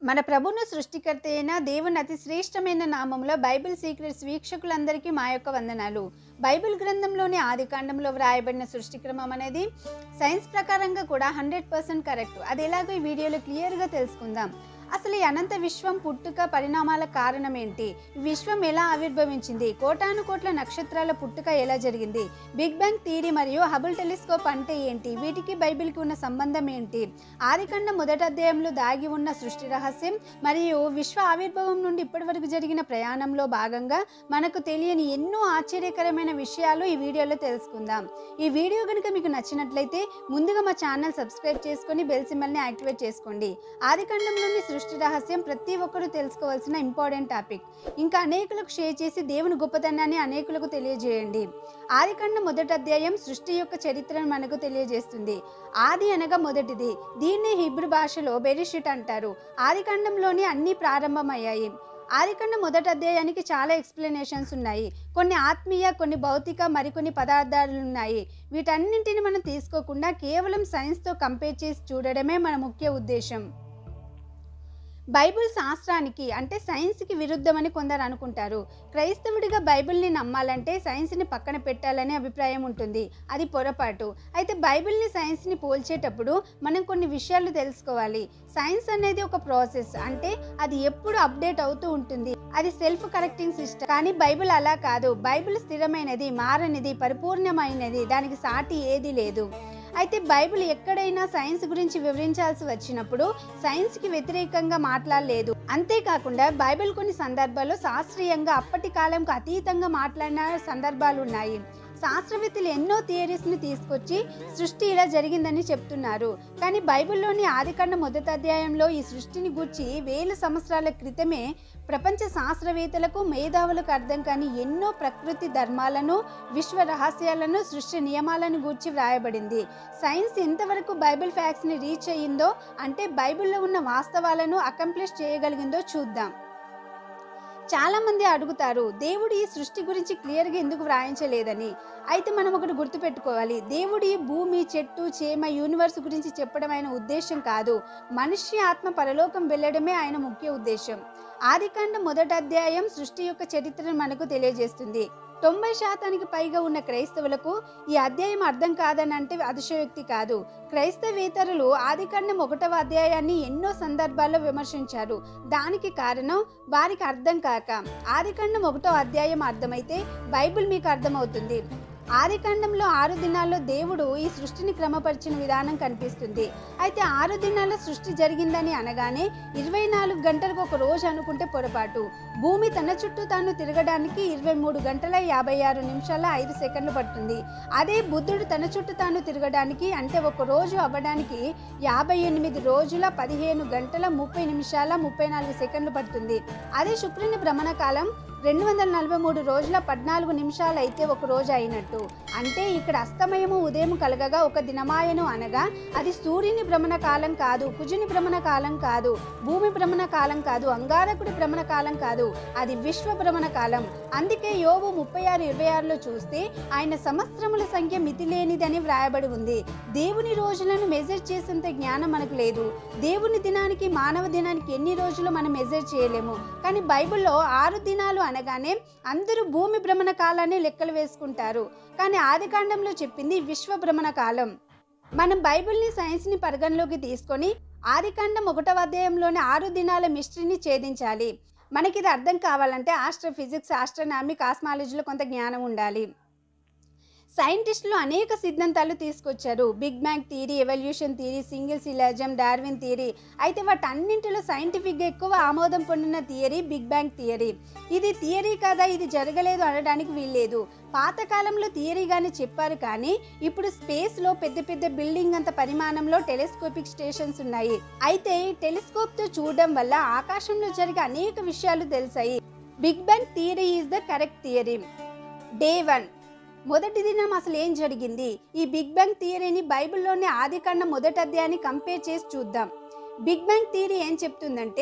మన ప్రభును సృష్టికర్త అయిన దేవుని అతి శ్రేష్టమైన నామంలో బైబిల్ సీక్రెట్స్ వీక్షకులందరికీ మా యొక్క వందనాలు బైబిల్ గ్రంథంలోని ఆది కాండంలో వ్రాయబడిన సృష్టి క్రమం అనేది సైన్స్ ప్రకారంగా కూడా హండ్రెడ్ పర్సెంట్ కరెక్ట్ అది ఎలాగో ఈ వీడియోలో క్లియర్గా తెలుసుకుందాం అసలు ఈ అనంత విశ్వం పుట్టుక పరిణామాల కారణం ఏంటి ఈ విశ్వం ఎలా ఆవిర్భవించింది కోటాను కోట్ల నక్షత్రాల పుట్టుక ఎలా జరిగింది బిగ్ బ్యాంగ్ థియరీ మరియు హబుల్ టెలిస్కోప్ అంటే ఏంటి వీటికి బైబిల్కి ఉన్న సంబంధం ఏంటి ఆదికండ మొదటి అధ్యాయంలో దాగి ఉన్న సృష్టి రహస్యం మరియు విశ్వ ఆవిర్భావం నుండి ఇప్పటి వరకు జరిగిన ప్రయాణంలో భాగంగా మనకు తెలియని ఎన్నో ఆశ్చర్యకరమైన విషయాలు ఈ వీడియోలో తెలుసుకుందాం ఈ వీడియో కనుక మీకు నచ్చినట్లయితే ముందుగా మా ఛానల్ సబ్స్క్రైబ్ చేసుకొని బెల్ సింబల్ని యాక్టివేట్ చేసుకోండి ఆదికాండంలోని సృష్టి రహస్యం ప్రతి ఒక్కరూ తెలుసుకోవాల్సిన ఇంపార్టెంట్ టాపిక్ ఇంకా అనేకులకు షేర్ చేసి దేవుని గొప్పతనాన్ని అనేకులకు తెలియజేయండి ఆదికాండం మొదటి అధ్యాయం సృష్టి యొక్క చరిత్రను మనకు తెలియజేస్తుంది ఆది అనగా మొదటిది దీన్ని హిబ్రు భాషలో బెరిషిట్ అంటారు ఆదికాండంలోని అన్ని ప్రారంభమయ్యాయి ఆదికాండ మొదటి అధ్యాయానికి చాలా ఎక్స్ప్లెనేషన్స్ ఉన్నాయి కొన్ని ఆత్మీయ కొన్ని భౌతిక మరికొన్ని పదార్థాలు ఉన్నాయి వీటన్నింటిని మనం తీసుకోకుండా కేవలం సైన్స్తో కంపేర్ చేసి చూడడమే మన ముఖ్య ఉద్దేశం బైబిల్ శాస్త్రానికి అంటే సైన్స్కి విరుద్ధమని కొందరు అనుకుంటారు క్రైస్తవుడిగా బైబిల్ని నమ్మాలంటే సైన్స్ని పక్కన పెట్టాలనే అభిప్రాయం ఉంటుంది అది పొరపాటు అయితే బైబిల్ని సైన్స్ని పోల్చేటప్పుడు మనం కొన్ని విషయాలు తెలుసుకోవాలి సైన్స్ అనేది ఒక ప్రాసెస్ అంటే అది ఎప్పుడు అప్డేట్ అవుతూ ఉంటుంది అది సెల్ఫ్ కరెక్టింగ్ సిస్టమ్ కానీ బైబిల్ అలా కాదు బైబిల్ స్థిరమైనది మారనిది పరిపూర్ణమైనది దానికి సాటి ఏది లేదు అయితే బైబిల్ ఎక్కడైనా సైన్స్ గురించి వివరించాల్సి వచ్చినప్పుడు సైన్స్కి వ్యతిరేకంగా మాట్లాడలేదు అంతేకాకుండా బైబిల్ కొన్ని సందర్భాల్లో శాస్త్రీయంగా అప్పటి కాలంకు అతీతంగా మాట్లాడిన సందర్భాలు ఉన్నాయి శాస్త్రవేత్తలు ఎన్నో థియరీస్ని తీసుకొచ్చి సృష్టి ఇలా జరిగిందని చెప్తున్నారు కానీ బైబిల్లోని ఆదికాండ మొదటి అధ్యాయంలో ఈ సృష్టిని గూర్చి వేల సంవత్సరాల క్రితమే ప్రపంచ శాస్త్రవేత్తలకు మేధావులకు అర్థం కాని ఎన్నో ప్రకృతి ధర్మాలను విశ్వ రహస్యాలను సృష్టి నియమాలను గూర్చి వ్రాయబడింది సైన్స్ ఎంతవరకు బైబిల్ ఫ్యాక్ట్స్ని రీచ్ అయ్యిందో అంటే బైబిల్లో ఉన్న వాస్తవాలను అకంప్లిష్ చేయగలిగిందో చూద్దాం చాలా మంది అడుగుతారు దేవుడు ఈ సృష్టి గురించి క్లియర్గా ఎందుకు వ్రాయించలేదని అయితే మనం ఒకటి గుర్తుపెట్టుకోవాలి దేవుడి భూమి చెట్టు చేమ యూనివర్స్ గురించి చెప్పడం ఆయన ఉద్దేశం కాదు మనిషి ఆత్మ పరలోకం వెళ్ళడమే ఆయన ముఖ్య ఉద్దేశం ఆదికాండ మొదటి అధ్యాయం సృష్టి యొక్క చరిత్రను మనకు తెలియజేస్తుంది తొంభై శాతానికి పైగా ఉన్న క్రైస్తవులకు ఈ అధ్యాయం అర్థం కాదని అంటే అతిశయోక్తి కాదు క్రైస్తవేతరులు ఆదికాండం ఒకటవ అధ్యాయాన్ని ఎన్నో సందర్భాల్లో విమర్శించారు దానికి కారణం వారికి అర్థం కాక ఆదికాండం ఒకటో అధ్యాయం అర్థమైతే బైబిల్ మీకు అర్థమవుతుంది ఆదికాండంలో ఆరు దినాల్లో దేవుడు ఈ సృష్టిని క్రమపరిచిన విధానం కనిపిస్తుంది అయితే ఆరు దినాల్లో సృష్టి జరిగిందని అనగానే ఇరవై నాలుగు గంటలకు ఒక రోజు అనుకుంటే పొరపాటు భూమి తన చుట్టూ తాను తిరగడానికి ఇరవై మూడు గంటల యాభై ఆరు నిమిషాల ఐదు సెకండ్లు పడుతుంది అదే బుద్ధుడు తన చుట్టూ తాను తిరగడానికి అంటే ఒక రోజు అవ్వడానికి యాభై ఎనిమిది రోజుల పదిహేను గంటల ముప్పై నిమిషాల ముప్పై నాలుగు సెకండ్లు పడుతుంది అదే శుక్రుని భ్రమణ కాలం రెండు వందల నలభై మూడు రోజుల పద్నాలుగు నిమిషాలు అయితే ఒక రోజు అయినట్టు అంటే ఇక్కడ అస్తమయము ఉదయం కలగగా ఒక దినమాయను అనగా అది సూర్యుని భ్రమణ కాలం కాదు కుజుని భ్రమణ కాలం కాదు భూమి భ్రమణ కాలం కాదు అంగారకుడి భ్రమణ కాలం కాదు అది విశ్వ భ్రమణ కాలం అందుకే యోబు ముప్పై ఆరు ఇరవై ఆరులో చూస్తే ఆయన సంవత్సరముల సంఖ్య మితిలేనిదని వ్రాయబడి ఉంది దేవుని రోజులను మెజర్ చేసేంత జ్ఞానం మనకు లేదు దేవుని దినానికి మానవ దినానికి ఎన్ని రోజులు మనం మెజర్ చేయలేము కానీ బైబిల్లో ఆరు దినాలు అనగానే అందరూ భూమి భ్రమణ కాలాన్ని లెక్కలు వేసుకుంటారు కానీ ఆదికాండంలో చెప్పింది విశ్వ భ్రమణ కాలం మనం బైబిల్ని సైన్స్ని పరిగణలోకి తీసుకొని ఆదికాండం ఒకటవ అధ్యాయంలోని ఆరు దినాల మిస్టరీని ఛేదించాలి మనకి ఇది అర్థం కావాలంటే ఆస్ట్రోఫిజిక్స్ ఆస్ట్రోనామీ కాస్మాలజీలో కొంత జ్ఞానం ఉండాలి సైంటిస్టులు అనేక సిద్ధాంతాలు తీసుకొచ్చారు big bang theory evolution theory single సిలాజం డార్విన్ థియరీ అయితే వాటన్నింటిలో సైంటిఫిక్గా ఎక్కువ ఆమోదం పొందిన థియరీ బిగ్ బ్యాంగ్ థియరీ ఇది థియరీ కదా ఇది జరగలేదు అనడానికి వీల్లేదు పాతకాలంలో థియరీగానే చెప్పారు కానీ ఇప్పుడు స్పేస్లో పెద్ద పెద్ద బిల్డింగ్ అంత పరిమాణంలో టెలిస్కోపిక్ స్టేషన్స్ ఉన్నాయి అయితే టెలిస్కోప్తో చూడడం వల్ల ఆకాశంలో జరిగే అనేక విషయాలు తెలిసాయి big bang theory is the correct theory day one మొదటి దినం అసలు ఏం జరిగింది ఈ బిగ్ బ్యాంగ్ థియరీని బైబిల్లోని ఆదికాండ మొదటి అధ్యాయాన్ని కంపేర్ చేసి చూద్దాం బిగ్ బ్యాంగ్ థియరీ ఏం చెప్తుందంటే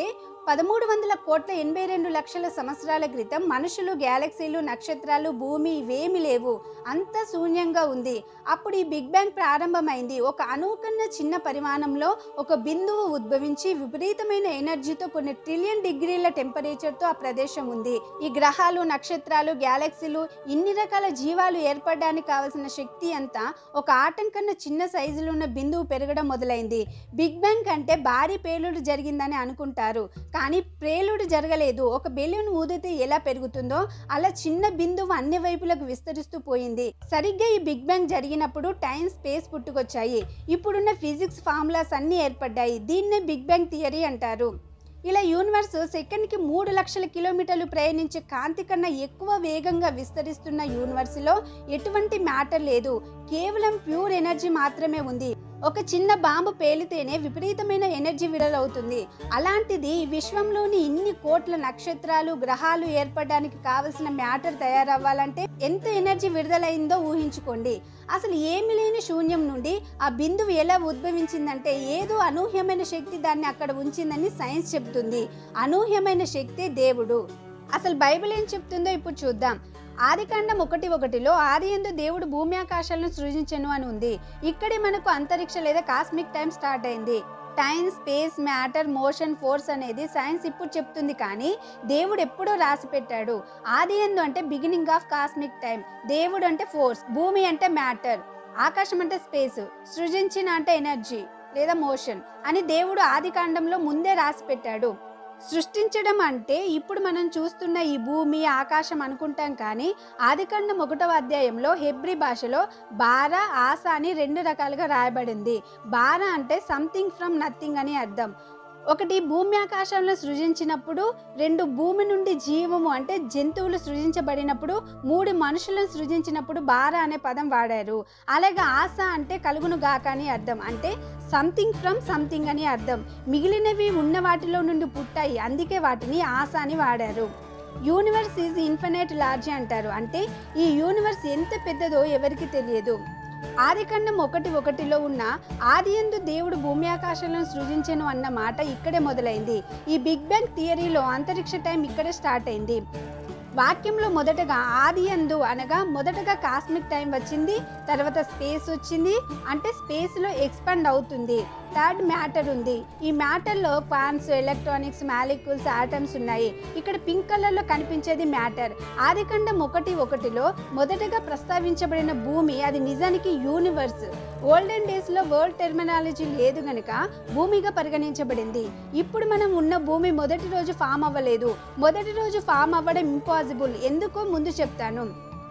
పదమూడు వందల కోట్ల ఎనభై రెండు లక్షల సంవత్సరాల క్రితం మనుషులు గ్యాలక్సీలు నక్షత్రాలు భూమి ఇవేమి లేవు అంతా శూన్యంగా ఉంది అప్పుడు ఈ బిగ్ బ్యాంగ్ ప్రారంభమైంది ఒక అణువు కన్నా చిన్న పరిమాణంలో ఒక బిందువు ఉద్భవించి విపరీతమైన ఎనర్జీతో కొన్ని ట్రిలియన్ డిగ్రీల టెంపరేచర్తో ఆ ప్రదేశం ఉంది ఈ గ్రహాలు నక్షత్రాలు గ్యాలక్సీలు ఇన్ని రకాల జీవాలు ఏర్పడడానికి కావలసిన శక్తి అంతా ఒక ఆటం కన్నా చిన్న సైజులో ఉన్న బిందువు పెరగడం మొదలైంది బిగ్ బ్యాంగ్ అంటే భారీ పేలుడు జరిగిందని అనుకుంటారు కానీ ప్రేలుడు జరగలేదు ఒక బెలూన్ ఊదితే ఎలా పెరుగుతుందో అలా చిన్న బిందువు అన్ని వైపులకు విస్తరిస్తూ పోయింది సరిగ్గా ఈ బిగ్ బ్యాంగ్ జరిగినప్పుడు టైం స్పేస్ పుట్టుకొచ్చాయి ఇప్పుడున్న ఫిజిక్స్ ఫార్ములాస్ అన్నీ ఏర్పడ్డాయి దీన్నే బిగ్ బ్యాంగ్ థియరీ అంటారు ఇలా యూనివర్స్ సెకండ్కి మూడు లక్షల కిలోమీటర్లు ప్రయాణించే కాంతి కన్నా ఎక్కువ వేగంగా విస్తరిస్తున్న యూనివర్స్లో ఎటువంటి మ్యాటర్ లేదు కేవలం ప్యూర్ ఎనర్జీ మాత్రమే ఉంది ఒక చిన్న బాంబు పేలితేనే విపరీతమైన ఎనర్జీ విడుదలవుతుంది అలాంటిది ఈ విశ్వంలోని ఇన్ని కోట్ల నక్షత్రాలు గ్రహాలు ఏర్పడడానికి కావలసిన మ్యాటర్ తయారవ్వాలంటే ఎంత ఎనర్జీ విడుదలైందో ఊహించుకోండి అసలు ఏమి లేని శూన్యం నుండి ఆ బిందువు ఎలా ఉద్భవించిందంటే ఏదో అనూహ్యమైన శక్తి దాన్ని అక్కడ ఉంచిందని సైన్స్ చెప్తుంది అనూహ్యమైన శక్తి దేవుడు అసలు బైబిల్ ఏం చెప్తుందో ఇప్పుడు చూద్దాం ఆదికాండం ఒకటి ఒకటిలో ఆది ఎందు దేవుడు భూమి ఆకాశాలను సృజించను అని ఉంది ఇక్కడే మనకు అంతరిక్ష లేదా కాస్మిక్ టైం స్టార్ట్ అయింది time space matter motion force అనేది సైన్స్ ఇప్పుడు చెప్తుంది కానీ దేవుడు ఎప్పుడో రాసి పెట్టాడు ఆది ఎందు అంటే బిగినింగ్ ఆఫ్ కాస్మిక్ టైం దేవుడు అంటే ఫోర్స్ భూమి అంటే మ్యాటర్ ఆకాశం అంటే స్పేస్ సృజించిన అంటే ఎనర్జీ లేదా మోషన్ అని దేవుడు ఆది కాండంలో ముందే రాసి పెట్టాడు సృష్టించడం అంటే ఇప్పుడు మనం చూస్తున్న ఈ భూమి ఆకాశం అనుకుంటాం కానీ ఆదికాండం ఒకటవ అధ్యాయంలో హెబ్రి భాషలో బారా ఆశ అని రెండు రకాలుగా రాయబడింది బారా అంటే సంథింగ్ ఫ్రమ్ నథింగ్ అని అర్థం ఒకటి భూమి ఆకాశంలో సృజించినప్పుడు రెండు భూమి నుండి జీవము అంటే జంతువులు సృజించబడినప్పుడు మూడు మనుషులను సృజించినప్పుడు బార అనే పదం వాడారు అలాగే ఆశ అంటే కలుగును గాక అని అర్థం అంటే సంథింగ్ ఫ్రమ్ సంథింగ్ అని అర్థం మిగిలినవి ఉన్న వాటిలో నుండి పుట్టాయి అందుకే వాటిని ఆశ అని వాడారు యూనివర్స్ ఈజ్ ఇన్ఫినైట్ లార్జ్ అంటారు అంటే ఈ యూనివర్స్ ఎంత పెద్దదో ఎవరికి తెలియదు ఆదికాండం ఒకటి ఒకటిలో ఉన్న ఆది ఎందు దేవుడు భూమి ఆకాశాలను సృజించెను అన్న మాట ఇక్కడే మొదలైంది ఈ బిగ్ బ్యాంగ్ థియరీలో అంతరిక్ష టైం ఇక్కడే స్టార్ట్ అయింది వాక్యంలో మొదటగా ఆది ఎందు అనగా మొదటగా కాస్మిక్ టైం వచ్చింది తర్వాత స్పేస్ వచ్చింది అంటే స్పేస్లో ఎక్స్పాండ్ అవుతుంది థర్డ్ మ్యాటర్ ఉంది ఈ మ్యాటర్లో క్వాన్స్ ఎలక్ట్రానిక్స్ మాలిక్యూల్స్ ఆటమ్స్ ఉన్నాయి ఇక్కడ పింక్ కలర్లో కనిపించేది మ్యాటర్ ఆదికాండం ఒకటి ఒకటిలో మొదటగా ప్రస్తావించబడిన భూమి అది నిజానికి యూనివర్స్ ఓల్డెన్ డేస్లో వరల్డ్ టెర్మినాలజీ లేదు గనుక భూమిగా పరిగణించబడింది ఇప్పుడు మనం ఉన్న భూమి మొదటి రోజు ఫామ్ అవ్వలేదు మొదటి రోజు ఫామ్ అవ్వడం ఇంపాసిబుల్ ఎందుకో ముందు చెప్తాను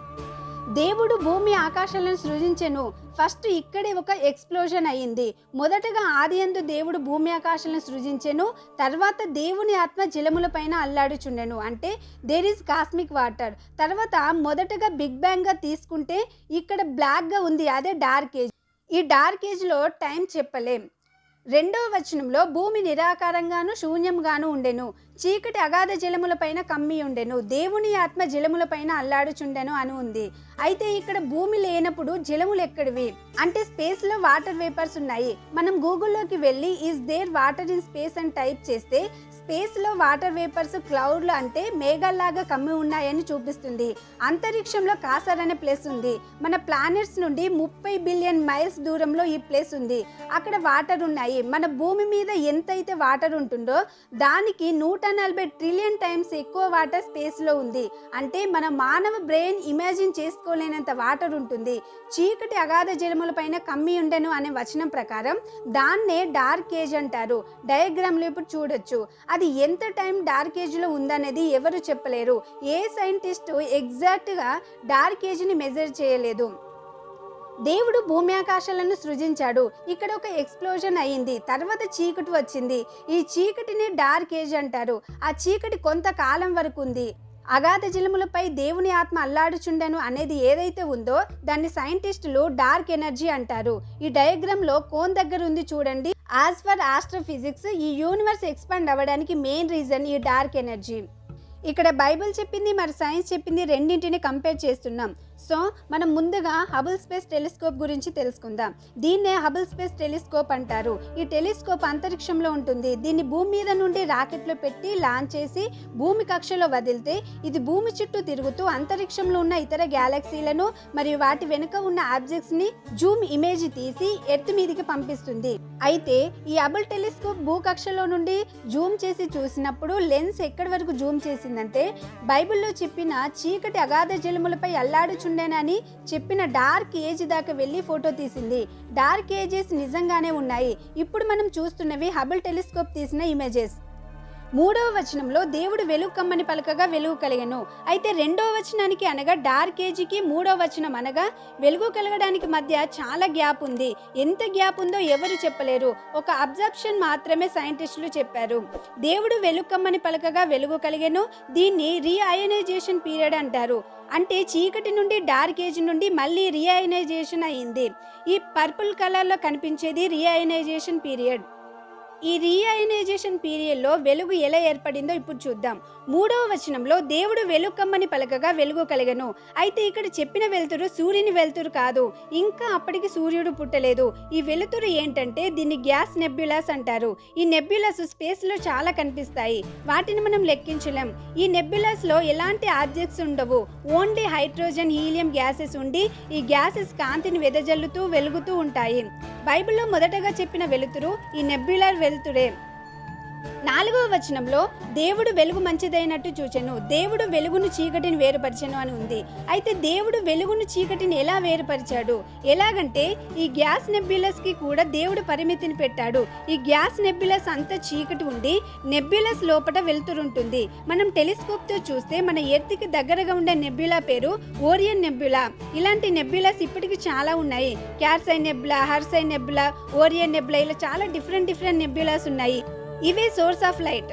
దేవుడు భూమి ఆకాశాలను సృజించెను ఫస్ట్ ఇక్కడే ఒక ఎక్స్ప్లోజన్ అయ్యింది మొదటగా ఆది యందు దేవుడు భూమి ఆకాశాలను సృజించెను తర్వాత దేవుని ఆత్మ జలములపైన అల్లాడుచుండెను అంటే దేర్ ఈజ్ కాస్మిక్ వాటర్ తర్వాత మొదటగా బిగ్ బ్యాంగ్గా తీసుకుంటే ఇక్కడ బ్లాక్గా ఉంది అదే డార్క్ ఏజ్ ఈ డార్క్ ఏజ్లో టైం చెప్పలేం రెండవ వచనంలో భూమి నిరాకారంగాను శూన్యంగాను ఉండెను చీకటి అగాధ జలములపైన కమ్మి ఉండెను దేవుని ఆత్మ జలములపైన అల్లాడుచుండెను అని ఉంది అయితే ఇక్కడ భూమి లేనప్పుడు జలములు ఎక్కడివి అంటే స్పేస్ లో వాటర్ వేపర్స్ ఉన్నాయి మనం గూగుల్లోకి వెళ్ళి is there water in space అని టైప్ చేస్తే స్పేస్ లో వాటర్ వేపర్స్ క్లౌడ్లు అంటే మేఘాల్లాగా కమ్మి ఉన్నాయని చూపిస్తుంది అంతరిక్షంలో కాసర్ అనే ప్లేస్ ఉంది మన ప్లానెట్స్ నుండి ముప్పై బిలియన్ మైల్స్ దూరంలో ఈ ప్లేస్ ఉంది అక్కడ వాటర్ ఉన్నాయి మన భూమి మీద ఎంతైతే వాటర్ ఉంటుందో దానికి నూట నలభై ట్రిలియన్ టైమ్స్ ఎక్కువ వాటర్ స్పేస్లో ఉంది అంటే మన మానవ బ్రెయిన్ ఇమాజిన్ చేసుకోలేనంత వాటర్ ఉంటుంది చీకటి అగాధ జలముల పైన కమ్మి ఉండెను అనే వచనం ప్రకారం దాన్నే డార్క్ ఏజ్ అంటారు డయాగ్రామ్లో ఇప్పుడు చూడొచ్చు అది ఎంత టైం డార్క్ ఏజ్లో ఉందనేది ఎవరు చెప్పలేరు ఏ సైంటిస్ట్ ఎగ్జాక్ట్గా డార్క్ ఏజ్ని మెజర్ చేయలేదు దేవుడు భూమి ఆకాశాలను సృజించాడు ఇక్కడ ఒక ఎక్స్ప్లోజన్ అయ్యింది తర్వాత చీకటి వచ్చింది ఈ చీకటిని డార్క్ ఏజ్ అంటారు ఆ చీకటి కొంతకాలం వరకు ఉంది అగాధ జలములపై దేవుని ఆత్మ అల్లాడుచుండెను అనేది ఏదైతే ఉందో దాన్ని సైంటిస్టులు డార్క్ ఎనర్జీ అంటారు ఈ డయాగ్రామ్ లో కోన్ దగ్గర ఉంది చూడండి యాజ్ ఫర్ ఆస్ట్రోఫిజిక్స్ ఈ యూనివర్స్ ఎక్స్పాండ్ అవ్వడానికి మెయిన్ రీజన్ ఈ డార్క్ ఎనర్జీ ఇక్కడ బైబిల్ చెప్పింది మరి సైన్స్ చెప్పింది రెండింటిని కంపేర్ చేస్తున్నాం సో మనం ముందుగా హబుల్ స్పేస్ టెలిస్కోప్ గురించి తెలుసుకుందాం దీన్నే హబుల్ స్పేస్ టెలిస్కోప్ అంటారు ఈ టెలిస్కోప్ అంతరిక్షంలో ఉంటుంది దీన్ని భూమి మీద నుండి రాకెట్లో పెట్టి లాంచ్ చేసి భూమి కక్షలో వదిలితే ఇది భూమి చుట్టూ తిరుగుతూ అంతరిక్షంలో ఉన్న ఇతర గ్యాలక్సీలను మరియు వాటి వెనుక ఉన్న ఆబ్జెక్ట్స్ ని జూమ్ ఇమేజ్ తీసి ఎర్త్ మీదికి పంపిస్తుంది అయితే ఈ హబుల్ టెలిస్కోప్ భూకక్షలో నుండి జూమ్ చేసి చూసినప్పుడు లెన్స్ ఎక్కడి వరకు జూమ్ చేసిందంటే బైబిల్లో చెప్పిన చీకటి అగాధ జలములపై అల్లాడుచుండేనని చెప్పిన డార్క్ ఏజ్ దాకా వెళ్ళి ఫోటో తీసింది డార్క్ ఏజెస్ నిజంగానే ఉన్నాయి ఇప్పుడు మనం చూస్తున్నవి హబుల్ టెలిస్కోప్ తీసిన ఇమేజెస్ మూడవ వచనంలో దేవుడు వెలుగు కమ్మని పలకగా వెలుగు కలిగను అయితే రెండవ వచనానికి అనగా డార్క్ ఏజ్కి మూడవ వచనం అనగా వెలుగు కలగడానికి మధ్య చాలా గ్యాప్ ఉంది ఎంత గ్యాప్ ఉందో ఎవరు చెప్పలేరు ఒక అబ్జర్ప్షన్ మాత్రమే సైంటిస్టులు చెప్పారు దేవుడు వెలుగు కమ్మని పలకగా వెలుగు కలిగెను దీన్ని రీఅయనైజేషన్ పీరియడ్ అంటారు అంటే చీకటి నుండి డార్క్ ఏజ్ నుండి మళ్ళీ రీఅయనైజేషన్ అయ్యింది ఈ పర్పుల్ కలర్లో కనిపించేది రీఅయనైజేషన్ పీరియడ్ ఈ రీఅయనైజేషన్ పీరియడ్లో వెలుగు ఎలా ఏర్పడిందో ఇప్పుడు చూద్దాం మూడవ వచనంలో దేవుడు వెలుగు కమ్మని పలకగా వెలుగు కలిగను అయితే ఇక్కడ చెప్పిన వెలుతురు సూర్యుని వెలుతురు కాదు ఇంకా అప్పటికి సూర్యుడు పుట్టలేదు ఈ వెలుతురు ఏంటంటే దీన్ని గ్యాస్ నెబ్యులాస్ అంటారు ఈ నెబ్యులాస్ స్పేస్ లో చాలా కనిపిస్తాయి వాటిని మనం లెక్కించలేం ఈ నెబ్యులాస్ లో ఎలాంటి ఆబ్జెక్ట్స్ ఉండవు ఓన్లీ హైడ్రోజన్ హీలియం గ్యాసెస్ ఉండి ఈ గ్యాసెస్ కాంతిని వెదజల్లుతూ వెలుగుతూ ఉంటాయి బైబిల్లో మొదటగా చెప్పిన వెలుతురు ఈ నెబ్యులర్ వెలుతురే నాలుగవ వచనంలో దేవుడు వెలుగు మంచిదైనట్టు చూచెను దేవుడు వెలుగును చీకటిని వేరుపరిచెను అని ఉంది అయితే దేవుడు వెలుగును చీకటిని ఎలా వేరుపరిచాడు ఎలాగంటే ఈ గ్యాస్ నెబ్యులస్ కి కూడా దేవుడు పరిమితిని పెట్టాడు ఈ గ్యాస్ నెబ్యులస్ అంతా చీకటి ఉండి నెబ్యులస్ లోపల వెలుతురుంటుంది మనం టెలిస్కోప్ తో చూస్తే మన ఎర్త్కి దగ్గరగా ఉండే నెబ్యులా పేరు ఓరియన్ నెబ్యులా ఇలాంటి నెబ్యులాస్ ఇప్పటికి చాలా ఉన్నాయి క్యాట్సై నెబ్యులా హర్సై నెబ్యులా ఓరియన్ నెబ్యులా ఇలా చాలా డిఫరెంట్ డిఫరెంట్ నెబ్యులాస్ ఉన్నాయి ఇవే సోర్స్ ఆఫ్ లైట్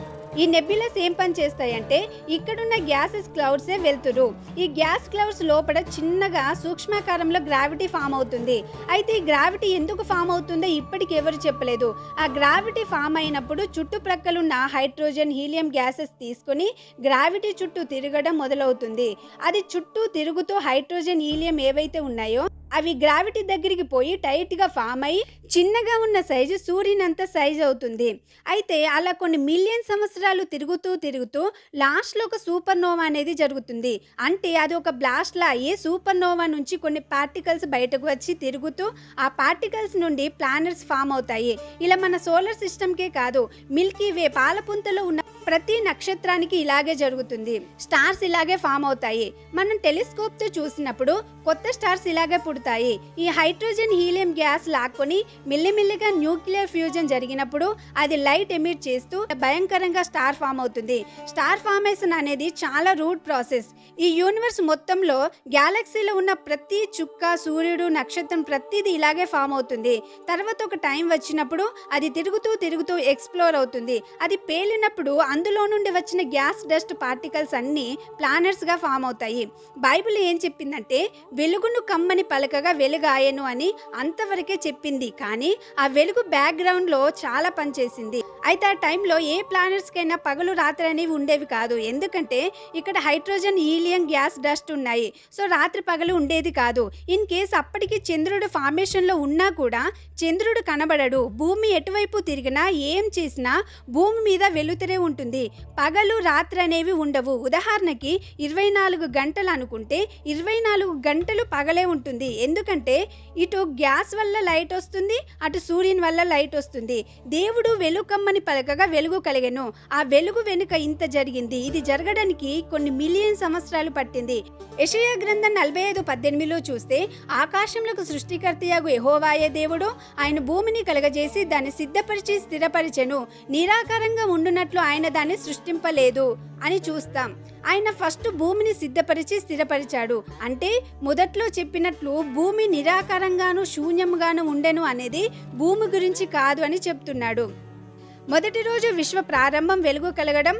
ఈ నెబ్యులస్ ఏం పని చేస్తాయంటే ఇక్కడున్న గ్యాసెస్ క్లౌడ్సే వెళ్తురు ఈ గ్యాస్ క్లౌడ్స్ లోపల చిన్నగా సూక్ష్మాకారంలో గ్రావిటీ ఫామ్ అవుతుంది అయితే ఈ గ్రావిటీ ఎందుకు ఫామ్ అవుతుందో ఇప్పటికి ఎవరు చెప్పలేదు ఆ గ్రావిటీ ఫామ్ అయినప్పుడు చుట్టుప్రక్కలున్న హైడ్రోజన్ హీలియం గ్యాసెస్ తీసుకొని గ్రావిటీ చుట్టూ తిరగడం మొదలవుతుంది అది చుట్టూ తిరుగుతూ హైడ్రోజన్ హీలియం ఏవైతే ఉన్నాయో అవి గ్రావిటీ దగ్గరికి పోయి టైట్గా ఫామ్ అయ్యి చిన్నగా ఉన్న సైజు సూర్యునంత సైజ్ అవుతుంది అయితే అలా కొన్ని మిలియన్ సంవత్సరాలు తిరుగుతూ తిరుగుతూ లాస్ట్లో ఒక సూపర్ నోవా అనేది జరుగుతుంది అంటే అది ఒక బ్లాస్ట్లా అయ్యి సూపర్ నోవా నుంచి కొన్ని పార్టికల్స్ బయటకు వచ్చి తిరుగుతూ ఆ పార్టికల్స్ నుండి ప్లానెట్స్ ఫామ్ అవుతాయి ఇలా మన సోలార్ సిస్టమ్కే కాదు మిల్కీ వే పాలపుంతలో ఉన్న ప్రతి నక్షత్రానికి ఇలాగే జరుగుతుంది స్టార్స్ ఇలాగే ఫామ్ అవుతాయి మనం టెలిస్కోప్ తో చూసినప్పుడు కొత్త స్టార్స్ ఇలాగే పుడతాయి ఈ హైడ్రోజన్ హీలియం గ్యాస్ లాక్కొని మెల్లిమెల్లిగా న్యూక్లియర్ ఫ్యూజన్ జరిగినప్పుడు అది లైట్ ఎమిట్ చేస్తూ భయంకరంగా స్టార్ ఫామ్ అవుతుంది స్టార్ ఫార్మేషన్ అనేది చాలా రూట్ ప్రాసెస్ ఈ యూనివర్స్ మొత్తంలో గ్యాలక్సీలో ఉన్న ప్రతి చుక్క సూర్యుడు నక్షత్రం ప్రతిదీ ఇలాగే ఫామ్ అవుతుంది తర్వాత ఒక టైం వచ్చినప్పుడు అది తిరుగుతూ తిరుగుతూ ఎక్స్ప్లోర్ అవుతుంది అది పేలినప్పుడు అందులో నుండి వచ్చిన గ్యాస్ డస్ట్ పార్టికల్స్ అన్నీ ప్లానెట్స్ గా ఫామ్ అవుతాయి బైబిల్ ఏం చెప్పిందంటే వెలుగును కమ్మని పలకగా వెలుగాయను అని అంతవరకే చెప్పింది కానీ ఆ వెలుగు బ్యాక్గ్రౌండ్ లో చాలా పనిచేసింది అయితే ఆ టైంలో ఏ ప్లానెట్స్ కైనా పగలు రాత్రి అనేవి ఉండేవి కాదు ఎందుకంటే ఇక్కడ హైడ్రోజన్ హీలియం గ్యాస్ డస్ట్ ఉన్నాయి సో రాత్రి పగలు ఉండేది కాదు ఇన్ కేస్ అప్పటికి చంద్రుడు ఫార్మేషన్ లో ఉన్నా కూడా చంద్రుడు కనబడడు భూమి ఎటువైపు తిరిగినా ఏం చేసినా భూమి మీద వెలుతురే ఉంటుంది పగలు రాత్రి అనేవి ఉండవు ఉదాహరణకి ఇరవై నాలుగు గంటలు అనుకుంటే ఇరవై నాలుగు గంటలు పగలే ఉంటుంది ఎందుకంటే ఇటు గ్యాస్ వల్ల లైట్ వస్తుంది అటు సూర్యుని వల్ల లైట్ వస్తుంది దేవుడు వెలుకమ్మని పలకగా వెలుగు కలిగెను ఆ వెలుగు వెనుక ఇంత జరిగింది ఇది జరగడానికి కొన్ని మిలియన్ సంవత్సరాలు పట్టింది యెషయా గ్రంథం నలభై ఐదు పద్దెనిమిదిలో చూస్తే ఆకాశంలోకి సృష్టికర్తయగు యెహోవాయే దేవుడు ఆయన భూమిని కలగజేసి దాన్ని సిద్ధపరిచి స్థిరపరిచెను నిరాకారంగా ఉండునట్లు ఆయన దాన్ని సృష్టింపలేదు అని చూస్తాం ఆయన ఫస్ట్ భూమిని సిద్ధపరిచి స్థిరపరిచాడు అంటే మొదట్లో చెప్పినట్లు భూమి నిరాకారంగాను శూన్యంగాను ఉండెను అనేది భూమి గురించి కాదు అని చెప్తున్నాడు మొదటి రోజు విశ్వ ప్రారంభం వెలుగు కలగడం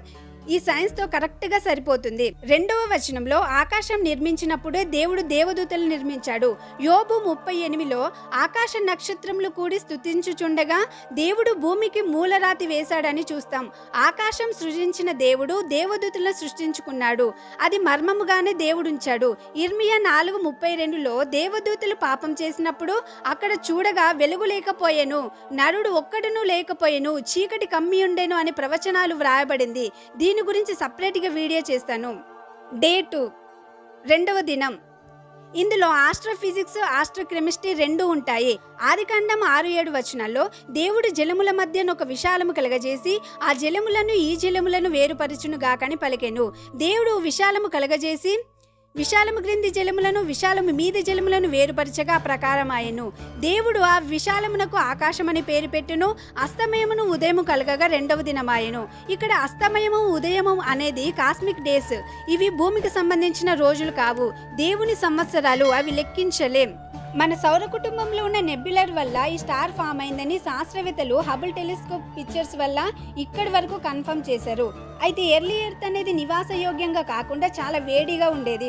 ఈ సైన్స్ తో కరెక్ట్ గా సరిపోతుంది రెండవ వచనంలో ఆకాశం నిర్మించినప్పుడే దేవుడు దేవదూతలు నిర్మించాడు యోబు ముప్పై ఎనిమిదిలో ఆకాశ నక్షత్రములు కూడి స్తుతించుచుండగా దేవుడు భూమికి మూలరాతి వేశాడని చూస్తాం ఆకాశం సృజించిన దేవుడు దేవదూతలను సృష్టించుకున్నాడు అది మర్మముగానే దేవుడుంచాడు ఇర్మియా నాలుగు ముప్పై రెండులో దేవదూతలు పాపం చేసినప్పుడు అక్కడ చూడగా వెలుగు లేకపోయెను నరుడు ఒక్కడును లేకపోయెను చీకటి కమ్మి ఉండెను అని ప్రవచనాలు వ్రాయబడింది దీని గురించి సపరేట్గా వీడియో చేస్తాను డే టూ రెండవ దినం ఇందులో ఆస్ట్రోఫిజిక్స్ ఆస్ట్రోకెమిస్ట్రీ రెండు ఉంటాయి ఆదికాండం ఆరు ఏడు వచనాల్లో దేవుడు జలముల మధ్యన ఒక విశాలము కలగజేసి ఆ జలములను ఈ జలములను వేరుపరచును గాకని పలికెను దేవుడు విశాలము కలగజేసి విశాలము క్రింది జలములను విశాలము మీది జలములను వేరుపరచగా ప్రకారమాయెను దేవుడు ఆ విశాలమునకు ఆకాశమని పేరు పెట్టును అస్తమయమును ఉదయము కలగగా రెండవ దినమాయెను ఇక్కడ అస్తమయము ఉదయము అనేది కాస్మిక్ డేస్ ఇవి భూమికి సంబంధించిన రోజులు కావు దేవుని సంవత్సరాలు అవి లెక్కించలేం మన సౌర కుటుంబంలో ఉన్న నెబ్యులర్ వల్ల ఈ స్టార్ ఫామ్ అయిందని శాస్త్రవేత్తలు హబుల్ టెలిస్కోప్ పిక్చర్స్ వల్ల ఇక్కడి వరకు కన్ఫర్మ్ చేశారు అయితే ఎర్లీ ఎర్త్ అనేది నివాసయోగ్యంగా కాకుండా చాలా వేడిగా ఉండేది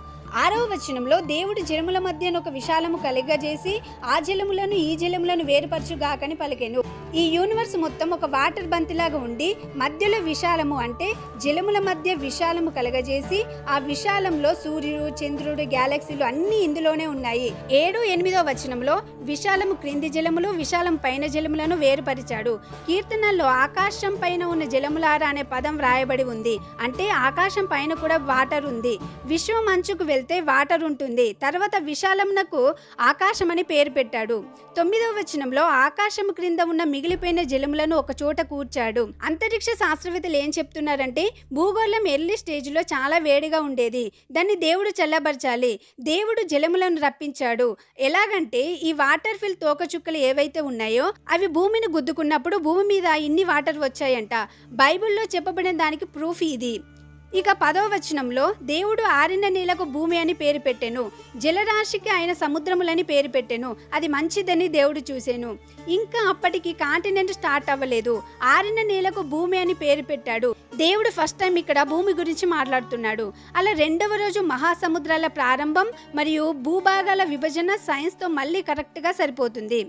ఆరవ వచనంలో దేవుడు జలముల మధ్యన ఒక విశాలము కలిగజేసి ఆ జలములను ఈ జలములను వేరుపరచుగాకని పలికెను ఈ యూనివర్స్ మొత్తం ఒక వాటర్ బంతిలాగా ఉండి మధ్యలో విశాలము అంటే జలముల మధ్య విశాలము కలగజేసి ఆ విశాలంలో సూర్యుడు చంద్రుడు గ్యాలక్సీలు అన్ని ఇందులోనే ఉన్నాయి ఏడు ఎనిమిదో వచనంలో విశాలము క్రింది జలములు విశాలం పైన జలములను వేరుపరిచాడు కీర్తనల్లో ఆకాశం పైన ఉన్న జలములారా అనే పదం వ్రాయబడి ఉంది అంటే ఆకాశం పైన కూడా వాటర్ ఉంది విశ్వం అంచుకు వెళ్తే వాటర్ ఉంటుంది తర్వాత విశాలమునకు ఆకాశం అని పేరు పెట్టాడు తొమ్మిదవ వచనంలో ఆకాశం క్రింద ఉన్న మిగిలిపోయిన జలములను ఒక చోట కూర్చాడు అంతరిక్ష శాస్త్రవేత్తలు ఏం చెప్తున్నారంటే భూగోళం ఎర్లీ స్టేజ్లో చాలా వేడిగా ఉండేది దాన్ని దేవుడు చల్లబరచాలి దేవుడు జలములను రప్పించాడు ఎలాగంటే ఈ వాటర్ ఫిల్ తోకచుక్కలు ఏవైతే ఉన్నాయో అవి భూమిని గుద్దుకున్నప్పుడు భూమి మీద ఇన్ని వాటర్ వచ్చాయంట బైబిల్లో చెప్పబడిన దానికి ప్రూఫ్ ఇది ఇక పదవ వచనంలో దేవుడు ఆరిన నీళ్లకు భూమి అని పేరు పెట్టెను జలరాశికి ఆయన సముద్రములని పేరు పెట్టెను అది మంచిదని దేవుడు చూసెను ఇంకా అప్పటికి కాంటినెంట్ స్టార్ట్ అవ్వలేదు ఆరిన నీళ్లకు భూమి అని పేరు పెట్టాడు దేవుడు ఫస్ట్ టైం ఇక్కడ భూమి గురించి మాట్లాడుతున్నాడు అలా రెండవ రోజు మహాసముద్రాల ప్రారంభం మరియు భూభాగాల విభజన సైన్స్తో మళ్ళీ కరెక్ట్గా సరిపోతుంది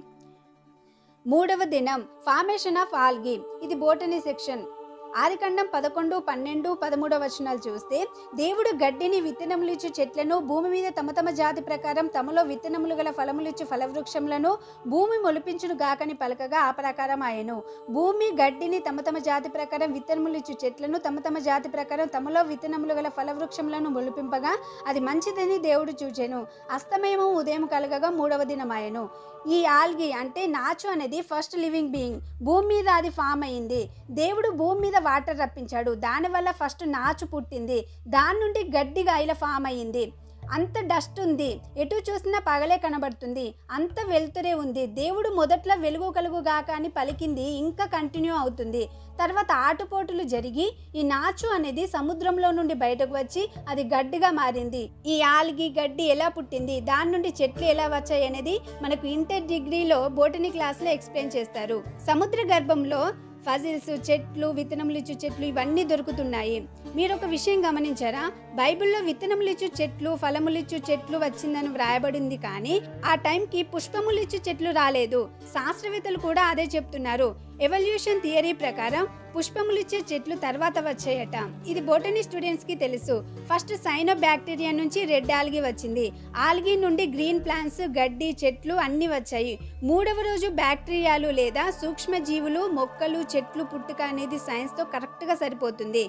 మూడవ దినం ఫార్మేషన్ ఆఫ్ ఆల్గి ఇది బోటనీ సెక్షన్ ఆదికాండం పదకొండు పన్నెండు పదమూడవ వచనాలు చూస్తే దేవుడు గడ్డిని విత్తనములు ఇచ్చు చెట్లను భూమి మీద తమ తమ జాతి ప్రకారం తమలో విత్తనములు గల ఫలములు ఇచ్చు ఫలవృక్షములను భూమి మొలిపించును గాకని పలకగా ఆ ప్రకారం ఆయను భూమి గడ్డిని తమ తమ జాతి ప్రకారం విత్తనములు ఇచ్చు చెట్లను తమ తమ జాతి ప్రకారం తమలో విత్తనములు గల ఫలవృక్షములను మొలిపింపగా అది మంచిదని దేవుడు చూచెను అస్తమయము ఉదయం కలగగా మూడవ దినమాయను ఈ ఆల్గి అంటే నాచు అనేది ఫస్ట్ లివింగ్ బీయింగ్ భూమి మీద అది ఫామ్ అయింది దేవుడు భూమి మీద వాటర్ రప్పించాడు దానివల్ల ఫస్ట్ నాచు పుట్టింది దాని నుండి గడ్డిగా ఇలా ఫామ్ అయ్యింది అంత డస్ట్ ఉంది ఎటు చూసినా పగలే కనబడుతుంది అంత వెలుతురే ఉంది దేవుడు మొదట్లో వెలుగు కలుగుగాక అని పలికింది ఇంకా కంటిన్యూ అవుతుంది తర్వాత ఆటుపోటులు జరిగి ఈ నాచు అనేది సముద్రంలో నుండి బయటకు వచ్చి అది గడ్డిగా మారింది ఈ ఆల్గి గడ్డి ఎలా పుట్టింది దాని నుండి చెట్లు ఎలా వచ్చాయి అనేది మనకు ఇంటర్ డిగ్రీలో బోటనీ క్లాస్లో ఎక్స్ప్లెయిన్ చేస్తారు సముద్ర గర్భంలో ఫజిల్స్ చెట్లు విత్తనములు ఇచ్చు చెట్లు ఇవన్నీ దొరుకుతున్నాయి మీరు ఒక విషయం గమనించారా బైబిల్లో విత్తనములు ఇచ్చు చెట్లు ఫలములిచ్చు చెట్లు వచ్చిందని వ్రాయబడింది కానీ ఆ టైంకి పుష్పములిచ్చు చెట్లు రాలేదు శాస్త్రవేత్తలు కూడా అదే చెప్తున్నారు ఎవల్యూషన్ థియరీ ప్రకారం పుష్పములిచ్చే చెట్లు తర్వాత వచ్చాయట ఇది బోటనీ స్టూడెంట్స్ కి తెలుసు ఫస్ట్ సైనో బ్యాక్టీరియా నుంచి రెడ్ ఆల్గి వచ్చింది ఆల్గి నుండి గ్రీన్ ప్లాంట్స్ గడ్డి చెట్లు అన్ని వచ్చాయి మూడవ రోజు బ్యాక్టీరియాలు లేదా సూక్ష్మజీవులు మొక్కలు చెట్లు పుట్టుక అనేది సైన్స్తో కరెక్ట్గా సరిపోతుంది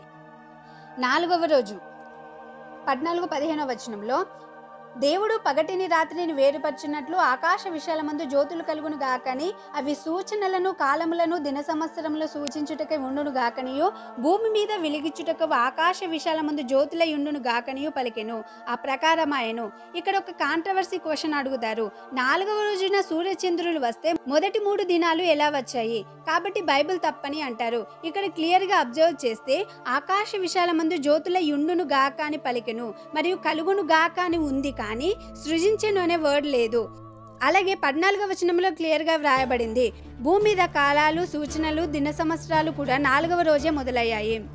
నాలుగవ రోజు పద్నాలుగు పదిహేనవ వచనంలో దేవుడు పగటిని రాత్రిని వేరుపరిచినట్లు ఆకాశ విశాలమందు జ్యోతులు కలుగును గాకని అవి సూచనలను కాలములను దిన సంవత్సరములు సూచించుటకై ఉండును గాకనియు భూమి మీద వెలిగించుటకు ఆకాశ విశాలమందు జ్యోతులై ఉండును గాకనియు పలికెను ఆ ప్రకారమాయను ఇక్కడ ఒక కాంట్రవర్సీ క్వశ్చన్ అడుగుతారు నాలుగవ రోజున సూర్యచంద్రులు వస్తే మొదటి మూడు దినాలు ఎలా వచ్చాయి కాబట్టి బైబిల్ తప్పని అంటారు ఇక్కడ క్లియర్ గా అబ్జర్వ్ చేస్తే ఆకాశ విశాలమందు జ్యోతుల యుండును గాక అని పలికెను మరియు కలుగును గాక అని ఉంది కానీ సృజించెను అనే వర్డ్ లేదు అలాగే పద్నాలుగవ వచనంలో క్లియర్గా వ్రాయబడింది భూమి మీద కాలాలు సూచనలు దిన సంవత్సరాలు కూడా నాలుగవ రోజే మొదలయ్యాయి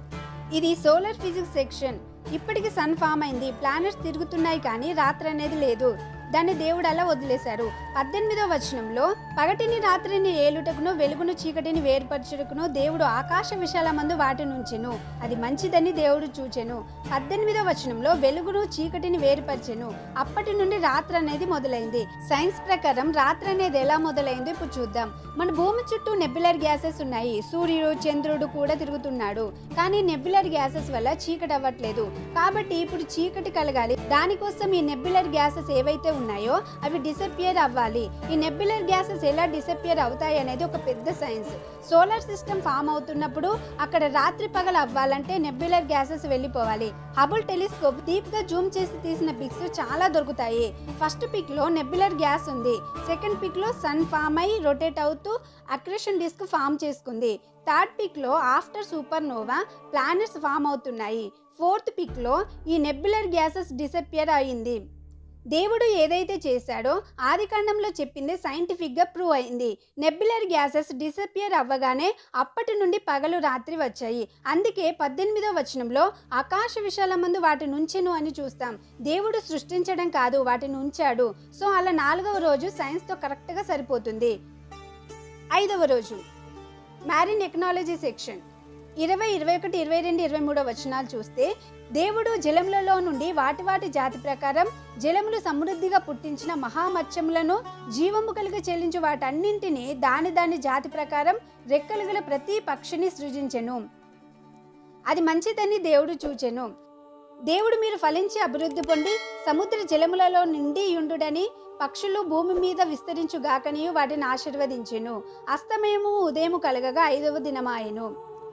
ఇది సోలార్ ఫిజిక్స్ సెక్షన్ ఇప్పటికి సన్ ఫామ్ అయింది ప్లానెట్స్ తిరుగుతున్నాయి కానీ రాత్రి అనేది లేదు దాన్ని దేవుడు అలా వదిలేశారు పద్దెనిమిదో వచనంలో పగటిని రాత్రిని ఏలుటకును వెలుగును చీకటిని వేరుపరచుటకును దేవుడు ఆకాశ విశాల మందు వాటి నుంచెను అది మంచిదని దేవుడు చూచెను పద్దెనిమిదో వచనంలో వెలుగును చీకటిని వేరుపరిచెను అప్పటి నుండి రాత్రి అనేది మొదలైంది సైన్స్ ప్రకారం రాత్రి అనేది ఎలా మొదలైందో ఇప్పుడు చూద్దాం మన భూమి చుట్టూ నెబ్యులర్ గ్యాసెస్ ఉన్నాయి సూర్యుడు చంద్రుడు కూడా తిరుగుతున్నాడు కానీ నెబ్యులర్ గ్యాసెస్ వల్ల చీకటి అవ్వట్లేదు కాబట్టి ఇప్పుడు చీకటి కలగాలి దానికోసం ఈ నెబ్యులర్ గ్యాసెస్ ఏవైతే ఉన్నాయో అవి డిసపియర్ అవ్వాలి ఈ నెబ్యులర్ గ్యాసెస్ ఎలా డిసపియర్ అవుతాయి అనేది ఒక పెద్ద సైన్స్ సోలార్ సిస్టమ్ ఫామ్ అవుతున్నప్పుడు అక్కడ రాత్రి పగలు అవ్వాలంటే నెబ్యులర్ గ్యాసెస్ వెళ్ళిపోవాలి హబుల్ టెలిస్కోప్ డీప్ గా జూమ్ చేసి తీసిన పిక్స్ చాలా దొరుకుతాయి ఫస్ట్ పిక్ లో నెబ్యులర్ గ్యాస్ ఉంది సెకండ్ పిక్ లో సన్ ఫామ్ అయి రొటేట్ అవుతూ అక్రేషన్ డిస్క్ ఫామ్ చేసుకుంది థర్డ్ పిక్ లో after supernova planets form అవుతున్నాయి ఫోర్త్ పిక్ లో ఈ నెబ్యులర్ గ్యాసెస్ డిసపియర్ అయింది దేవుడు ఏదైతే చేశాడో ఆదికాండంలో చెప్పింది సైంటిఫిక్గా ప్రూవ్ అయింది నెబ్యులర్ గ్యాసెస్ డిసపియర్ అవ్వగానే అప్పటి నుండి పగలు రాత్రి వచ్చాయి అందుకే పద్దెనిమిదో వచనంలో ఆకాశ విశాల మందు వాటి నుంచెను అని చూస్తాం దేవుడు సృష్టించడం కాదు వాటిని ఉంచాడు సో అలా నాలుగవ రోజు సైన్స్తో కరెక్ట్గా సరిపోతుంది ఐదవ రోజు మ్యారిన్ టెక్నాలజీ సెక్షన్ ఇరవై ఇరవై ఒకటి ఇరవై రెండు ఇరవై మూడో వచనాలు చూస్తే దేవుడు జలములలో నుండి వాటి వాటి జాతి ప్రకారం జలములు సమృద్ధిగా పుట్టించిన మహామత్స్యములను జీవము కలిగి చెల్లించు వాటన్నింటినీ దాని దాని జాతి ప్రకారం రెక్కలు గల ప్రతి పక్షిని సృజించెను అది మంచిదని దేవుడు చూచెను దేవుడు మీరు ఫలించి అభివృద్ధి పొంది సముద్ర జలములలో నిండి యుండుడని పక్షులు భూమి మీద విస్తరించుగాకనియు వాటిని ఆశీర్వదించెను అస్తమయము ఉదయము కలగగా ఐదవ దినమాయెను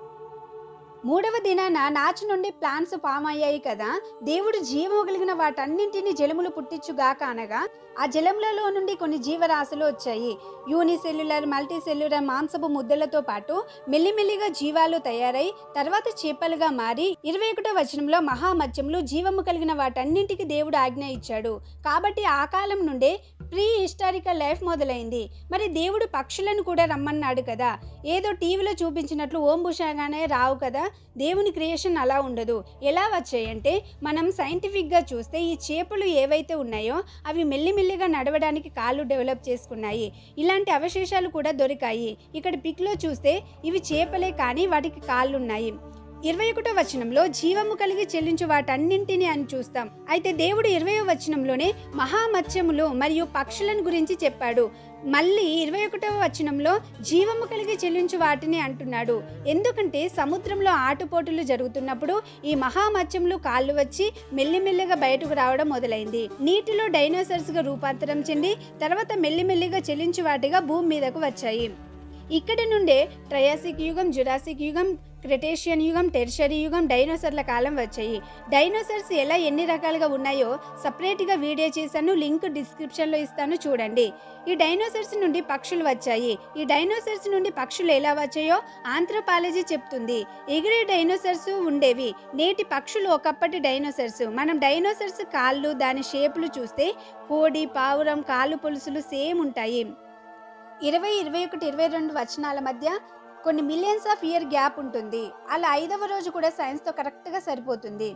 మూడవ దినాన నాచు నుండి ప్లాంట్స్ ఫామ్ అయ్యాయి కదా దేవుడు జీవము కలిగిన వాటన్నింటినీ జలములు పుట్టించుగాక అనగా ఆ జలములలో నుండి కొన్ని జీవరాశులు వచ్చాయి యూనిసెల్యులర్ మల్టీసెల్యులర్ మాంసపు ముద్దలతో పాటు మెల్లిమెల్లిగా జీవాలు తయారై తర్వాత చేపలుగా మారి ఇరవై ఒకటో వచనంలో మహామత్యములు జీవము కలిగిన వాటన్నింటికి దేవుడు ఆజ్ఞ ఇచ్చాడు కాబట్టి ఆ కాలం నుండే ప్రీ హిస్టారికల్ లైఫ్ మొదలైంది మరి దేవుడు పక్షులను కూడా రమ్మన్నాడు కదా ఏదో టీవీలో చూపించినట్లు ఓం బుషాగానే రావు కదా దేవుని క్రియేషన్ అలా ఉండదు ఎలా వచ్చాయంటే మనం సైంటిఫిక్గా చూస్తే ఈ చేపలు ఏవైతే ఉన్నాయో అవి మెల్లిమెల్లిగా నడవడానికి కాళ్ళు డెవలప్ చేసుకున్నాయి ఇలాంటి అవశేషాలు కూడా దొరికాయి ఇక్కడ పిక్లో చూస్తే ఇవి చేపలే కానీ వాటికి కాళ్ళు ఉన్నాయి ఇరవై ఒకటో వచనంలో జీవము కలిగి చెల్లించు వాటన్నింటిని అని చూస్తాం అయితే దేవుడు ఇరవయో వచనంలోనే మహామత్స్యములు మరియు పక్షులను గురించి చెప్పాడు మళ్ళీ ఇరవై ఒకటవ వచనంలో జీవము కలిగి చెల్లించు వాటిని అంటున్నాడు ఎందుకంటే సముద్రంలో ఆటుపోటులు జరుగుతున్నప్పుడు ఈ మహామత్స్యములు కాళ్ళు వచ్చి మెల్లిమెల్లిగా బయటకు రావడం మొదలైంది నీటిలో డైనోసర్స్గా రూపాంతరం చెంది తర్వాత మెల్లిమెల్లిగా చెల్లించు వాటిగా భూమి మీదకు వచ్చాయి ఇక్కడి నుండే ట్రయాసిక్ యుగం జురాసిక్ యుగం క్రిటేషియన్ యుగం టెర్షరీ యుగం డైనోసర్ల కాలం వచ్చాయి డైనోసర్స్ ఎలా ఎన్ని రకాలుగా ఉన్నాయో సపరేట్గా వీడియో చేశాను లింక్ డిస్క్రిప్షన్లో ఇస్తాను చూడండి ఈ డైనోసర్స్ నుండి పక్షులు వచ్చాయి ఈ డైనోసర్స్ నుండి పక్షులు ఎలా వచ్చాయో ఆంథ్రోపాలజీ చెప్తుంది ఎగిరే డైనోసర్స్ ఉండేవి నేటి పక్షులు ఒకప్పటి డైనోసర్స్ మనం డైనోసర్స్ కాళ్ళు దాని షేపులు చూస్తే కోడి పావురం కాళ్ళు పులుసులు సేమ్ ఉంటాయి ఇరవై ఇరవై ఒకటి ఇరవై రెండు వచనాల మధ్య కొన్ని మిలియన్స్ ఆఫ్ ఇయర్ గ్యాప్ ఉంటుంది అలా ఐదవ రోజు కూడా సైన్స్తో కరెక్ట్గా సరిపోతుంది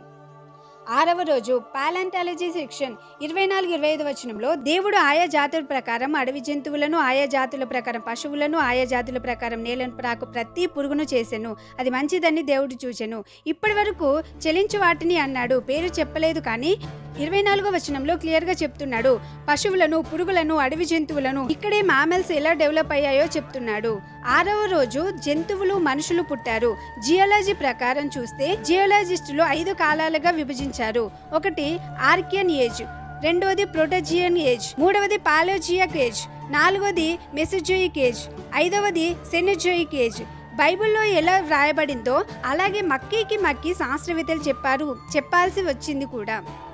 ఆరవ రోజు పాలాంటాలజీ సెక్షన్ ఇరవై నాలుగు ఇరవై ఐదు వచనంలో దేవుడు ఆయా జాతుల ప్రకారం అడవి జంతువులను ఆయా జాతుల ప్రకారం పశువులను ఆయా జాతుల ప్రకారం నేలను ప్రాకు ప్రతి పురుగును చేసెను అది మంచిదని దేవుడు చూచెను ఇప్పటి వరకు చెలించు వాటిని అన్నాడు పేరు చెప్పలేదు కానీ ఇరవై నాలుగో వచనంలో క్లియర్గా చెప్తున్నాడు పశువులను పురుగులను అడవి జంతువులను ఇక్కడే మామెల్స్ ఎలా డెవలప్ అయ్యాయో చెప్తున్నాడు ఆరవ రోజు జంతువులు మనుషులు పుట్టారు జియాలజీ ప్రకారం చూస్తే జియోలజిస్టులు ఐదు కాలాలుగా విభజించారు ఒకటి ఆర్కియన్ ఏజ్ రెండవది ప్రోటోజియన్ ఏజ్ మూడవది పాలోజియక్ ఏజ్ నాలుగవది మెసజోయిక్ ఏజ్ ఐదవది సెనజోయిక్ ఏజ్ బైబిల్లో ఎలా వ్రాయబడిందో అలాగే మక్కీకి మక్కి శాస్త్రవేత్తలు చెప్పారు చెప్పాల్సి వచ్చింది కూడా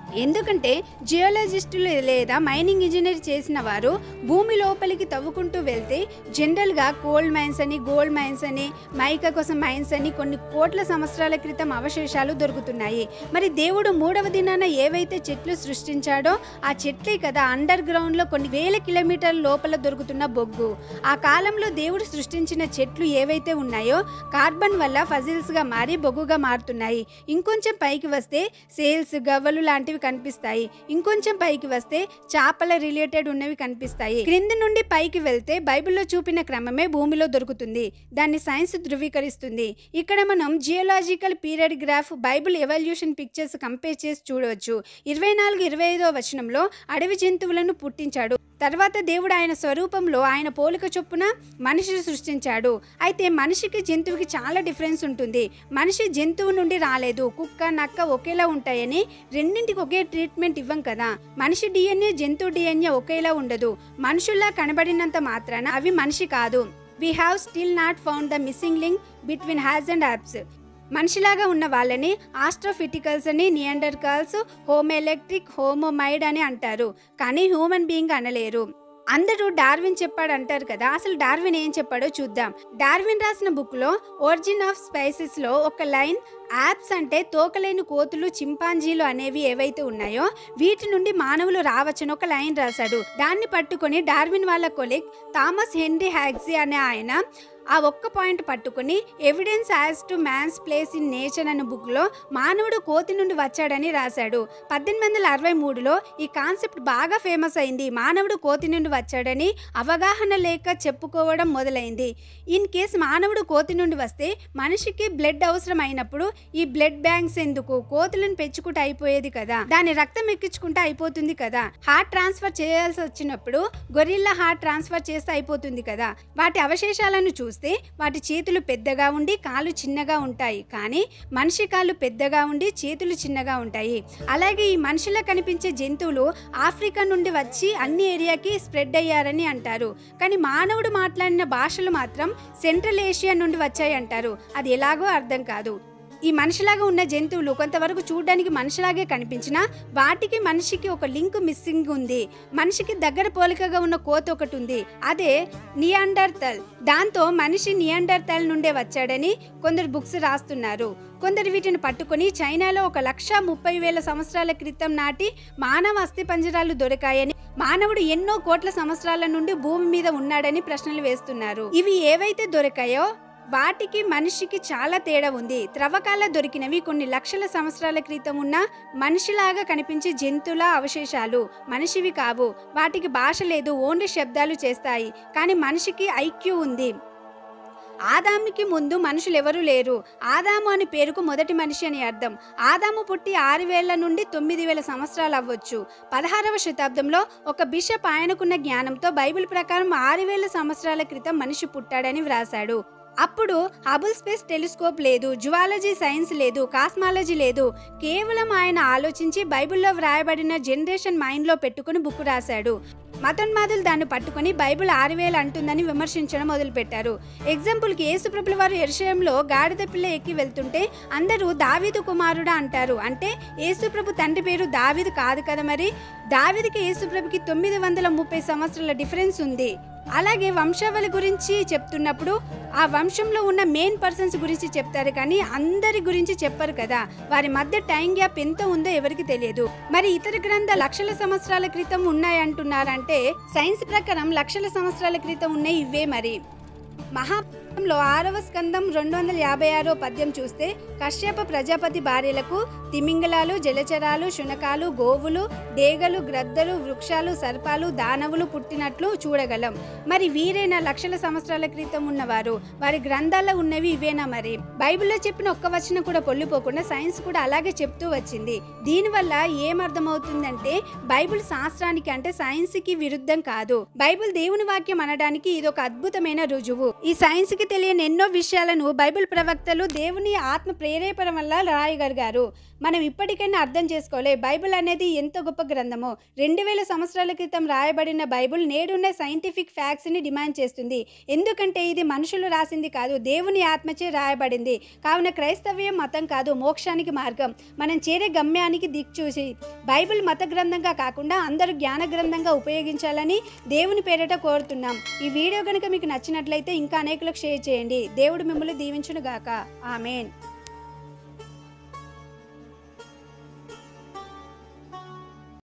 ఎందుకంటే జియోలజిస్టులు లేదా మైనింగ్ ఇంజనీర్ చేసిన వారు భూమి లోపలికి తవ్వుకుంటూ వెళ్తే జనరల్గా కోల్డ్ మైన్స్ అని గోల్డ్ మైన్స్ అని మైకా కోసం మైన్స్ అని కొన్ని కోట్ల సంవత్సరాల క్రితం అవశేషాలు దొరుకుతున్నాయి మరి దేవుడు మూడవ దినాన ఏవైతే చెట్లు సృష్టించాడో ఆ చెట్లే కదా అండర్ గ్రౌండ్లో కొన్ని వేల కిలోమీటర్ల లోపల దొరుకుతున్న బొగ్గు ఆ కాలంలో దేవుడు సృష్టించిన చెట్లు ఏవైతే ఉన్నాయో కార్బన్ వల్ల ఫజిల్స్గా మారి బొగ్గుగా మారుతున్నాయి ఇంకొంచెం పైకి వస్తే సేల్స్ గవ్వలు లాంటివి కనిపిస్తాయి ఇంకొంచెం పైకి వస్తే చేపల రిలేటెడ్ ఉన్నవి కనిపిస్తాయి క్రింది నుండి పైకి వెళ్తే బైబిల్లో చూపిన క్రమమే భూమిలో దొరుకుతుంది దాన్ని సైన్స్ ధృవీకరిస్తుంది ఇక్కడ మనం geological period graph Bible evolution pictures compare చేసి చూడవచ్చు ఇరవై నాలుగు ఇరవై ఐదో వచనంలో అడవి జంతువులను పుట్టించాడు తర్వాత దేవుడు ఆయన స్వరూపంలో ఆయన పోలిక చొప్పున మనిషిని సృష్టించాడు అయితే మనిషికి జంతువుకి చాలా డిఫరెన్స్ ఉంటుంది మనిషి జంతువు నుండి రాలేదు కుక్క నక్క ఒకేలా ఉంటాయని రెండింటికి ఒకే ట్రీట్మెంట్ ఇవ్వం కదా మనిషి డిఎన్ఏ జంతువు డిఎన్ఏ ఒకేలా ఉండదు మనుషుల్లా కనబడినంత మాత్రాన అవి మనిషి కాదు we have still not found the missing link between has and apes మనిషిలాగా ఉన్న వాళ్ళని ఆస్ట్రోఫిటికల్స్ అని నియండర్కాల్స్ హోమ్ ఎలక్ట్రిక్ హోమోమైడ్ అని అంటారు కానీ హ్యూమన్ బీయింగ్ అనలేరు అందరూ డార్విన్ చెప్పాడు అంటారు కదా అసలు డార్విన్ ఏం చెప్పాడో చూద్దాం డార్విన్ రాసిన బుక్లో ఒరిజిన్ ఆఫ్ స్పైసెస్లో ఒక లైన్ యాప్స్ అంటే తోకలేని కోతులు చింపాంజీలు అనేవి ఏవైతే ఉన్నాయో వీటి నుండి మానవులు రావచ్చని ఒక లైన్ రాశాడు దాన్ని పట్టుకొని డార్విన్ వాళ్ళ కొలిగ్ థామస్ హెన్రీ హ్యాగ్జీ అనే ఆయన ఆ ఒక్క పాయింట్ పట్టుకుని evidence as to man's place in nature అనే బుక్లో మానవుడు కోతి నుండి వచ్చాడని రాశాడు పద్దెనిమిది వందల అరవై మూడులో ఈ కాన్సెప్ట్ బాగా ఫేమస్ అయింది మానవుడు కోతి నుండి వచ్చాడని అవగాహన లేక చెప్పుకోవడం మొదలైంది ఇన్ కేస్ మానవుడు కోతి నుండి వస్తే మనిషికి బ్లడ్ అవసరం అయినప్పుడు ఈ బ్లడ్ బ్యాంక్స్ ఎందుకు కోతులను పెంచుకుంటే అయిపోయేది కదా దాని రక్తం ఎక్కించుకుంటే అయిపోతుంది కదా హార్ట్ ట్రాన్స్ఫర్ చేయాల్సి వచ్చినప్పుడు గొరిల్లా హార్ట్ ట్రాన్స్ఫర్ చేస్తే అయిపోతుంది కదా వాటి అవశేషాలను చూస్తే వాటి చేతులు పెద్దగా ఉండి కాళ్ళు చిన్నగా ఉంటాయి కానీ మనిషి కాళ్ళు పెద్దగా ఉండి చేతులు చిన్నగా ఉంటాయి అలాగే ఈ మనిషిలో కనిపించే జంతువులు ఆఫ్రికా నుండి వచ్చి అన్ని ఏరియాకి స్ప్రెడ్ అయ్యారని అంటారు కానీ మానవుడు మాట్లాడిన భాషలు మాత్రం సెంట్రల్ ఏషియా నుండి వచ్చాయి అంటారు అది ఎలాగో అర్థం కాదు ఈ మనిషిలాగా ఉన్న జంతువులు కొంతవరకు చూడడానికి మనిషిలాగే కనిపించినా వాటికి మనిషికి ఒక లింక్ మిస్సింగ్ ఉంది మనిషికి దగ్గర పోలికగా ఉన్న కోత ఒకటి ఉంది అదే నియాండర్తల్ దాంతో మనిషి నియాండర్తల్ నుండే వచ్చాడని కొందరు బుక్స్ రాస్తున్నారు కొందరు వీటిని పట్టుకొని చైనాలో ఒక లక్ష ముప్పై వేల సంవత్సరాల క్రితం నాటి మానవ అస్థిపంజరాలు దొరికాయని మానవుడు ఎన్నో కోట్ల సంవత్సరాల నుండి భూమి మీద ఉన్నాడని ప్రశ్నలు వేస్తున్నారు ఇవి ఏవైతే దొరికాయో వాటికి మనిషికి చాలా తేడా ఉంది త్రవ్వకాల దొరికినవి కొన్ని లక్షల సంవత్సరాల క్రితం ఉన్న మనిషిలాగా కనిపించే జంతువుల అవశేషాలు మనిషివి కావు వాటికి భాష లేదు ఓన్లీ శబ్దాలు చేస్తాయి కానీ మనిషికి ఐక్యూ ఉంది ఆదాముకి ముందు మనుషులు ఎవరూ లేరు ఆదాము అని పేరుకు మొదటి మనిషి అని అర్థం ఆదాము పుట్టి ఆరు వేల నుండి తొమ్మిది వేల సంవత్సరాలు అవ్వచ్చు పదహారవ శతాబ్దంలో ఒక బిషప్ ఆయనకున్న జ్ఞానంతో బైబిల్ ప్రకారం ఆరు వేల సంవత్సరాల క్రితం మనిషి పుట్టాడని వ్రాశాడు అప్పుడు హబుల్ స్పేస్ టెలిస్కోప్ లేదు జువాలజీ సైన్స్ లేదు కాస్మాలజీ లేదు కేవలం ఆయన ఆలోచించి బైబిల్లో వ్రాయబడిన జనరేషన్ మైండ్లో పెట్టుకుని బుక్ రాశాడు మతోన్మాదులు దాన్ని పట్టుకొని బైబిల్ ఆరు వేలు అంటుందని విమర్శించడం మొదలుపెట్టారు ఎగ్జాంపుల్కి యేసుప్రభుల వారు ఎరుషయంలో గాడిద పిల్ల ఎక్కి వెళ్తుంటే అందరూ దావీదు కుమారుడా అంటారు అంటే యేసుప్రభు తండ్రి పేరు దావీదు కాదు కదా మరి దావీదుకి యేసుప్రభుకి తొమ్మిది వందల ముప్పై సంవత్సరాల డిఫరెన్స్ ఉంది అలాగే వంశావళి గురించి చెప్తున్నప్పుడు ఆ వంశంలో ఉన్న మెయిన్ పర్సన్స్ గురించి చెప్తారు కానీ అందరి గురించి చెప్పరు కదా వారి మధ్య టైం గ్యాప్ ఎంత ఉందో ఎవరికి తెలియదు మరి ఇతర గ్రంథ లక్షల సంవత్సరాల క్రితం ఉన్నాయంటున్నారంటే సైన్స్ ప్రకారం లక్షల సంవత్సరాల క్రితం ఉన్నాయి ఇవే మరి మహాభారతంలో ఆరవ స్కందం రెండు వందల యాభై ఆరో పద్యం చూస్తే కశ్యప ప్రజాపతి భార్యలకు తిమింగలాలు జలచరాలు శునకాలు గోవులు డేగలు గ్రద్దలు వృక్షాలు సర్పాలు దానవులు పుట్టినట్లు చూడగలం మరి వీరేనా లక్షల సంవత్సరాల క్రితం ఉన్నవారు వారి గ్రంథాల్లో ఉన్నవి ఇవేనా మరి బైబిల్లో చెప్పిన ఒక్క వచనం కూడా పొల్లిపోకుండా సైన్స్ కూడా అలాగే చెప్తూ వచ్చింది దీనివల్ల ఏమర్థమవుతుందంటే బైబిల్ శాస్త్రానికి అంటే సైన్స్ కి విరుద్ధం కాదు బైబిల్ దేవుని వాక్యం అనడానికి ఇది ఒక అద్భుతమైన రుజువు ఈ సైన్స్ కి తెలియని ఎన్నో విషయాలను బైబిల్ ప్రవక్తలు దేవుని ఆత్మ ప్రేరేపణ వల్ల రాయగలిగారు మనం ఇప్పటికైనా అర్థం చేసుకోలే బైబిల్ అనేది ఎంత గొప్ప గ్రంథమో రెండు వేల సంవత్సరాల క్రితం రాయబడిన బైబిల్ నేడున్న సైంటిఫిక్ ఫ్యాక్ట్స్ని డిమాండ్ చేస్తుంది ఎందుకంటే ఇది మనుషులు రాసింది కాదు దేవుని ఆత్మచే రాయబడింది కావున క్రైస్తవ్యం మతం కాదు మోక్షానికి మార్గం మనం చేరే గమ్యానికి దిక్చూసి బైబిల్ మత గ్రంథంగా కాకుండా అందరూ జ్ఞాన గ్రంథంగా ఉపయోగించాలని దేవుని పేరిట కోరుతున్నాం ఈ వీడియో కనుక మీకు నచ్చినట్లయితే ఇంకా అనేకులకు షేర్ చేయండి దేవుడు మిమ్మల్ని దీవించును గాక ఆమెన్